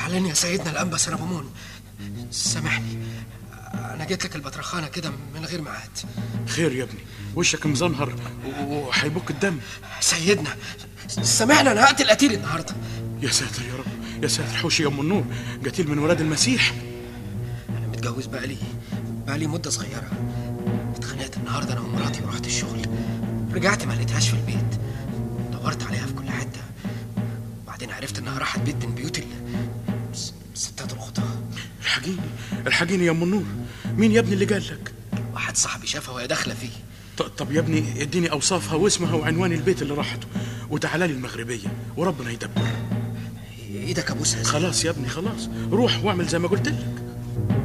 زعلان يا سيدنا الانبا سربمون سامحني انا جيت لك البطرخانه كده من غير ميعاد خير يا ابني وشك مزنهر و- وهيبك الدم سيدنا سامحنا انا هقتل قتيل النهارده يا ساتر يا رب يا ساتر حوشي يا ام النور قتيل من ولاد المسيح انا متجوز بقالي بقالي مده صغيره اتخانقت النهارده انا ومراتي ورحت الشغل رجعت ما لقيتهاش في البيت دورت عليها في كل حته بعدين عرفت انها راحت بيت من بيوت ال- س- ستات الخطاه الحقيني الحقيني يا ام النور مين يا ابني اللي قال لك واحد صاحبي شافها وهي داخله فيه ط- طب يا ابني اديني اوصافها واسمها وعنوان البيت اللي راحته وتعالى لي المغربيه وربنا يدبر ايدك ابوسها يا سيدنا. خلاص يا ابني خلاص روح واعمل زي ما قلت لك